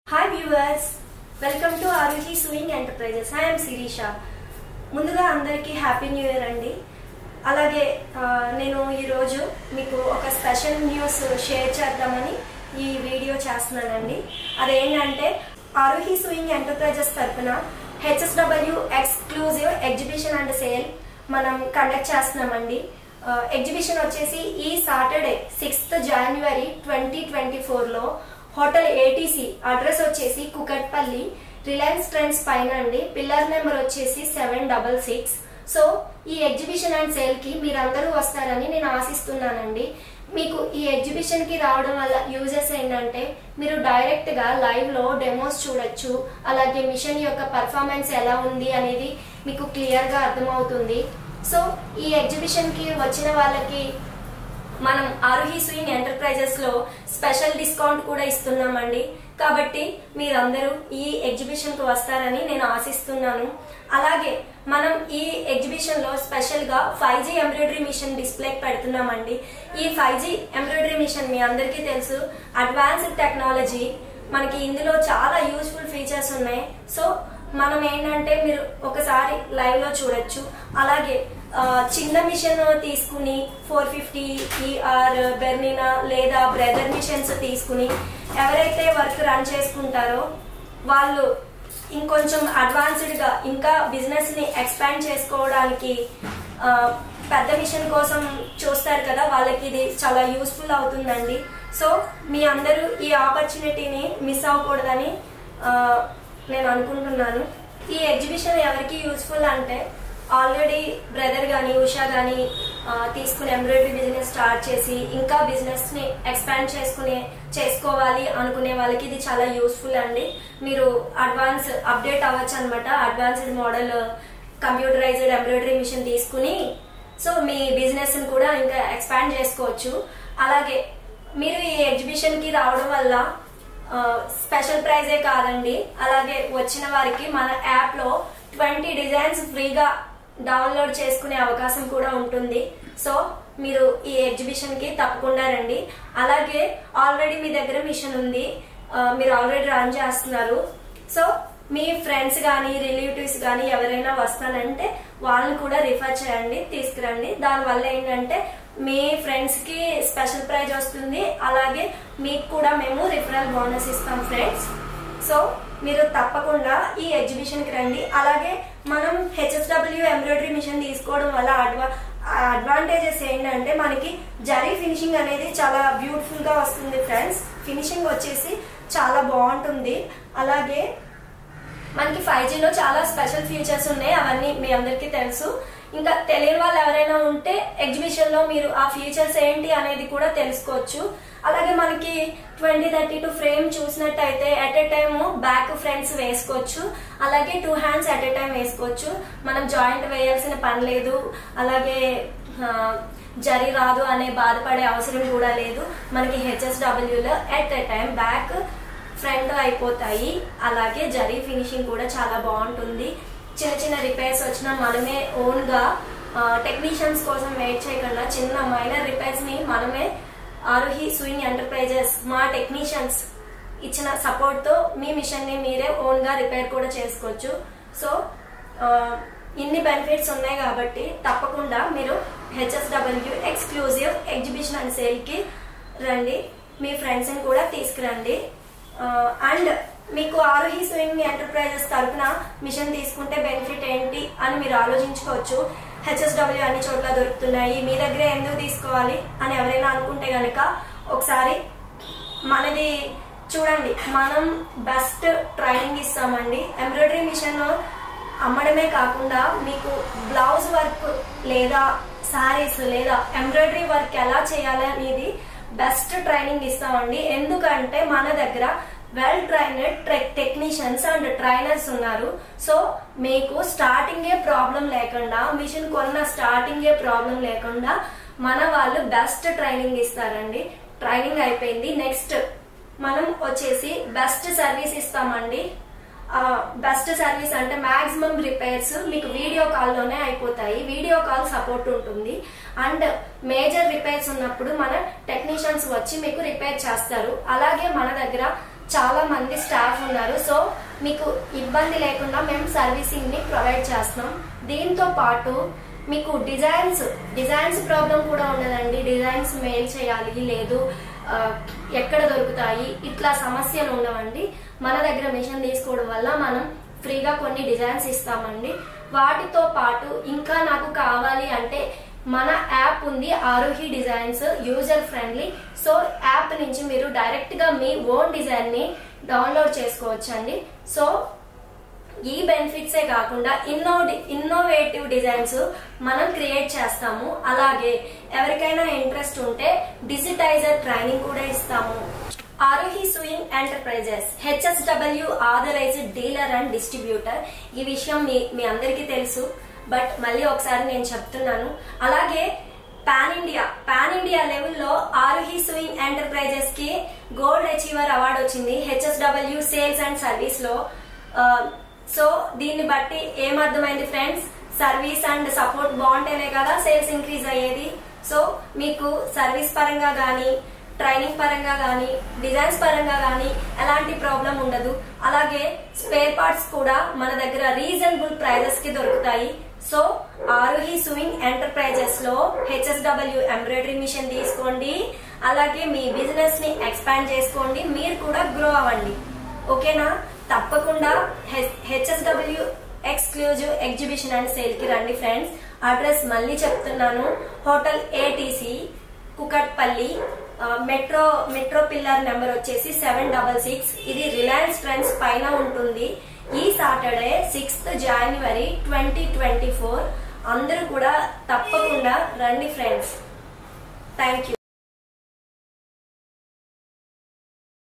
hi viewers welcome to Aaruhi sewing enterprises I'm Sirisha ముందుగా అందరికీ happy new year అండి అలాగే ఆ, నేను ఈరోజు మీకు ఒక స్పెషల్ న్యూస్ షేర్ చేద్దామని ఈ వీడియో చేస్తున్నానండి అదేంటంటే ఆరుహి సూయింగ్ ఎంటర్ప్రైజెస్ తరఫున HSW exclusive exhibition and sale మనం కండక్ట్ చేస్తున్నామండి ఆ, ఎగ్జిబిషన్ వచ్చేసి ఈ Saturday sixth January twenty twenty ఫోర్లో హోటల్ ఏటీసీ అడ్రస్ వచ్చేసి కుకట్పల్లి రిలయన్స్ ట్రెండ్స్ పైన అండి పిల్లర్ నెంబర్ వచ్చేసి సెవెన్ డబల్ సిక్స్ సో ఈ ఎగ్జిబిషన్ అండ్ సేల్ కి మీరందరూ వస్తారని నేను ఆశిస్తున్నానండి మీకు ఈ ఎగ్జిబిషన్ కి రావడం వల్ల యూజెస్ ఏంటంటే మీరు డైరెక్ట్ గా లైవ్ లో డెమోస్ చూడొచ్చు అలాగే మిషన్ యొక్క పర్ఫార్మెన్స్ ఎలా ఉంది అనేది మీకు క్లియర్ గా అర్థమవుతుంది సో ఈ ఎగ్జిబిషన్ కి వచ్చిన వాళ్ళకి మనం ఆరుహి స్వింగ్ ఎంటర్ప్రైజెస్ లో స్పెషల్ డిస్కౌంట్ కూడా ఇస్తున్నామండి కాబట్టి మీరందరూ ఈ ఎగ్జిబిషన్ కు వస్తారని నేను ఆశిస్తున్నాను అలాగే మనం ఈ ఎగ్జిబిషన్ లో స్పెషల్ గా five G embroidery machine display పెడుతున్నామండి ఈ ఫైవ్ జీ ఎంబ్రాయిడరీ మిషన్ మీ అందరికీ తెలుసు అడ్వాన్స్డ్ టెక్నాలజీ మనకి ఇందులో చాలా యూస్ఫుల్ ఫీచర్స్ ఉన్నాయి సో మనం ఏంటంటే మీరు ఒకసారి లైవ్ లో చూడొచ్చు అలాగే ఆ, చిన్న మిషన్ తీసుకుని ఫోర్ ఫిఫ్టీ ఈఆర్ బెర్నినా లేదా బ్రెదర్ మిషన్స్ తీసుకుని ఎవరైతే వర్క్ రన్ చేసుకుంటారో వాళ్ళు ఇంకొంచెం అడ్వాన్స్డ్ గా ఇంకా బిజినెస్ ని ఎక్స్పాండ్ చేసుకోవడానికి ఆ, పెద్ద మిషన్ కోసం చూస్తారు కదా వాళ్ళకి ఇది చాలా యూస్ఫుల్ అవుతుందండి సో మీ అందరూ ఈ ఆపర్చునిటీని మిస్ అవ్వకూడదని ఆ, నేను అనుకుంటున్నాను ఈ ఎగ్జిబిషన్ ఎవరికి యూస్ఫుల్ అంటే ఆల్రెడీ బ్రదర్ కానీ ఉషా కానీ తీసుకుని ఎంబ్రాయిడరీ బిజినెస్ స్టార్ట్ చేసి ఇంకా బిజినెస్ ని ఎక్స్పాండ్ చేసుకునే చేసుకోవాలి అనుకునే వాళ్ళకి ఇది చాలా యూస్ఫుల్ అండి మీరు అడ్వాన్స్ అప్డేట్ అవ్వచ్చు అనమాట advanced model computerised embroidery machine తీసుకుని సో మీ బిజినెస్ ని కూడా ఇంకా ఎక్స్పాండ్ చేసుకోవచ్చు అలాగే మీరు ఈ ఎగ్జిబిషన్ కి రావడం వల్ల ఆ, స్పెషల్ ప్రైజే కాదండి అలాగే వచ్చిన వారికి మన యాప్ లో ట్వంటీ డిజైన్స్ ఫ్రీగా డౌన్లోడ్ చేసుకునే అవకాశం కూడా ఉంటుంది సో మీరు ఈ ఎగ్జిబిషన్ కి తప్పకుండా రండి అలాగే ఆల్రెడీ మీ దగ్గర మిషన్ ఉంది ఆ, మీరు ఆల్రెడీ రన్ చేస్తున్నారు సో మీ ఫ్రెండ్స్ కానీ రిలేటివ్స్ కానీ ఎవరైనా వస్తానంటే వాళ్ళని కూడా రిఫర్ చేయండి తీసుకురండి దానివల్ల ఏంటంటే మీ ఫ్రెండ్స్ కి స్పెషల్ ప్రైజ్ వస్తుంది అలాగే మీకు కూడా మేము రిఫరల్ బోనస్ ఇస్తాం ఫ్రెండ్స్ సో మీరు తప్పకుండా ఈ ఎగ్జిబిషన్ కి రండి అలాగే మనం హెచ్ఎస్డబ్ల్యూ ఎంబ్రాయిడరీ మిషన్ తీసుకోవడం వల్ల అడ్వా అడ్వాంటేజెస్ ఏంటంటే మనకి జరీ ఫినిషింగ్ అనేది చాలా బ్యూటిఫుల్ గా వస్తుంది ఫ్రెండ్స్ ఫినిషింగ్ వచ్చేసి చాలా బాగుంటుంది అలాగే మనకి ఫైవ్ జీలో చాలా స్పెషల్ ఫీచర్స్ ఉన్నాయి అవన్నీ మీ అందరికీ తెలుసు ఇంకా తెలియని వాళ్ళు ఎవరైనా ఉంటే ఎగ్జిబిషన్ లో మీరు ఆ ఫీచర్స్ ఏంటి అనేది కూడా తెలుసుకోవచ్చు అలాగే మనకి ట్వంటీ థర్టీ టూ ఫ్రేమ్ చూసినట్టయితే at a time back fronts వేసుకోవచ్చు అలాగే two hands at a time వేసుకోవచ్చు మనం జాయింట్ వేయాల్సిన పని లేదు అలాగే ఆ, జరి రాదు అనే బాధపడే అవసరం కూడా లేదు మనకి హెచ్ఎస్డబ్ల్యూలో at a time back front అయిపోతాయి అలాగే జరీ ఫినిషింగ్ కూడా చాలా బాగుంటుంది చిన్న చిన్న రిపేర్స్ వచ్చినా మనమే ఓన్ గా టెక్నీషియన్స్ కోసం వెయిట్ చేయకుండా చిన్న మైనర్ రిపేర్స్ ని మనమే ఆరోహి స్వింగ్ ఎంటర్ప్రైజెస్ మా టెక్నీషియన్స్ ఇచ్చిన సపోర్ట్ తో మీ మిషన్ ని మీరే ఓన్ గా రిపేర్ కూడా చేసుకోవచ్చు సో ఆ, ఇన్ని బెనిఫిట్స్ ఉన్నాయి కాబట్టి తప్పకుండా మీరు HSW exclusive exhibition and sale కి రండి మీ ఫ్రెండ్స్ ని కూడా తీసుకురండి అండ్ మీకు ఆరోహి స్వింగ్ ఎంటర్ప్రైజెస్ తరపున మిషన్ తీసుకుంటే బెనిఫిట్ ఏంటి అని మీరు ఆలోచించుకోవచ్చు హెచ్ఎస్డబ్ల్యూ అన్ని చోట్ల దొరుకుతున్నాయి మీ దగ్గర ఎందుకు తీసుకోవాలి అని ఎవరైనా అనుకుంటే గనక ఒకసారి మనది చూడండి మనం బెస్ట్ ట్రైనింగ్ ఇస్తామండి ఎంబ్రాయిడరీ మిషన్ అమ్మడమే కాకుండా మీకు బ్లౌజ్ వర్క్ లేదా సారీస్ లేదా ఎంబ్రాయిడరీ వర్క్ ఎలా చేయాలి అనేది బెస్ట్ ట్రైనింగ్ ఇస్తామండి ఎందుకంటే మన దగ్గర well trained technicians and trainers ఉన్నారు సో మీకు స్టార్టింగే ప్రాబ్లం లేకుండా మిషన్ కొన్న స్టార్టింగే ప్రాబ్లం లేకుండా మన వాళ్ళు బెస్ట్ ట్రైనింగ్ ఇస్తారండి ట్రైనింగ్ అయిపోయింది నెక్స్ట్ మనం వచ్చేసి బెస్ట్ సర్వీస్ ఇస్తామండి బెస్ట్ సర్వీస్ అంటే మాక్సిమం రిపేర్స్ మీకు వీడియో కాల్ లోనే అయిపోతాయి వీడియో కాల్ సపోర్ట్ ఉంటుంది అండ్ మేజర్ రిపేర్స్ ఉన్నప్పుడు మన టెక్నీషియన్స్ వచ్చి మీకు రిపేర్ చేస్తారు అలాగే మన దగ్గర చాలా మంది స్టాఫ్ మీకు ఇబ్బంది లేకుండా మేము సర్వీసింగ్ ని ప్రొవైడ్ చేస్తున్నాం దీంతో పాటు మీకు డిజైన్స్ డిజైన్స్ ప్రాబ్లం కూడా ఉండదండి డిజైన్స్ మెయిల్ చేయాలి లేదు ఆ, ఎక్కడ దొరుకుతాయి ఇట్లా సమస్యలు ఉండవండి మన దగ్గర మిషన్ తీసుకోవడం వల్ల మనం ఫ్రీగా కొన్ని డిజైన్స్ ఇస్తామండి వాటితో పాటు ఇంకా నాకు కావాలి అంటే మన యాప్ ఉంది Aarohi designs user friendly so app నుంచి మీరు డైరెక్ట్ గా మీ ఓన్ డిజైన్ ని డౌన్లోడ్ చేసుకోవచ్చండి సో ఈ బెనిఫిట్సే కాకుండా ఇన్నో ఇన్నోవేటివ్ డిజైన్స్ మనం క్రియేట్ చేస్తాము అలాగే ఎవరికైనా ఇంట్రెస్ట్ ఉంటే డిజిటైజర్ ట్రైనింగ్ కూడా ఇస్తాము Aarohi sewing enterprises HSW authorised dealer and distributor ఈ విషయం మీ మీ అందరికీ తెలుసు బట్ మళ్ళీ ఒకసారి నేను చెప్తున్నాను అలాగే పాన్ ఇండియా పాన్ ఇండియా లెవెల్లో ఆరోహి సూయింగ్ ఎంటర్ప్రైజెస్ కి గోల్డ్ అచీవర్ అవార్డు వచ్చింది హెచ్ఎస్డబ్ల్యూ సేల్స్ అండ్ సర్వీస్ లో ఆ, సో దీన్ని బట్టి ఏమర్థమైంది ఫ్రెండ్స్ సర్వీస్ అండ్ సపోర్ట్ బాగుంటేనే కదా సేల్స్ ఇంక్రీజ్ అయ్యేది సో మీకు సర్వీస్ పరంగా కానీ ట్రైనింగ్ పరంగా కానీ డిజైన్స్ పరంగా కానీ ఎలాంటి ప్రాబ్లం ఉండదు అలాగే స్పేర్ పార్ట్స్ కూడా మన దగ్గర రీజనబుల్ ప్రైజెస్ కి దొరుకుతాయి సో ఆరోహి స్వింగ్ ఎంటర్ప్రైజెస్ లో హెచ్ఎస్డబ్ల్యూ ఎంబ్రాయిడరీ మిషన్ తీసుకోండి అలాగే మీ బిజినెస్ ని ఎక్స్పాండ్ చేసుకోండి మీరు కూడా గ్రో అవ్వండి ఓకేనా తప్పకుండా HSW exclusive exhibition and sale కి రండి ఫ్రెండ్స్ అడ్రస్ మళ్ళీ చెప్తున్నాను హోటల్ ఏటీసీ కుకట్పల్లి ఆ, మెట్రో మెట్రో పిల్లర్ నెంబర్ వచ్చేసి సెవెన్ డబల్ సిక్స్ ఇది రిలయన్స్ ట్రెండ్స్ పైన ఉంటుంది ఈ Saturday sixth January twenty twenty four అందరూ కూడా తప్పకుండా రండి ఫ్రెండ్స్ థ్యాంక్ యూ